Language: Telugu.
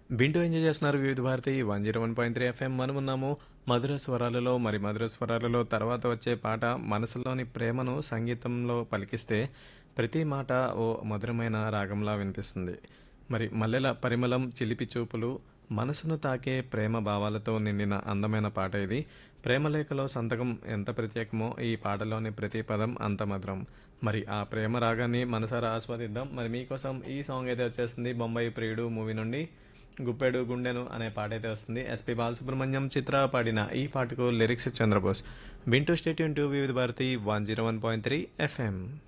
వింటూ ఎంజాయ్ చేస్తున్నారు Vividh Bharati one zero one point three FM మనం ఉన్నాము మధుర స్వరాలలో మరి మధుర స్వరాలలో తర్వాత వచ్చే పాట మనసులోని ప్రేమను సంగీతంలో పలికిస్తే ప్రతి మాట ఓ మధురమైన రాగంలా వినిపిస్తుంది మరి మల్లెల పరిమళం చిలిపి చూపులు మనసును తాకే ప్రేమ భావాలతో నిండిన అందమైన పాట ఇది ప్రేమలేఖలో సంతకం ఎంత ప్రత్యేకమో ఈ పాటలోని ప్రతి పదం అంత మధురం మరి ఆ ప్రేమ రాగాన్ని మనసారా ఆస్వాదిద్దాం మరి మీకోసం ఈ సాంగ్ అయితే వచ్చేస్తుంది బొంబాయి ప్రియుడు మూవీ నుండి గుప్పెడు గుండెను అనే పాట అయితే వస్తుంది ఎస్పి బాలసుబ్రహ్మణ్యం చిత్ర పాడిన ఈ పాటకు లిరిక్స్ చంద్రబోస్ వింటూ stay tune to Vividh Bharati one zero one point three FM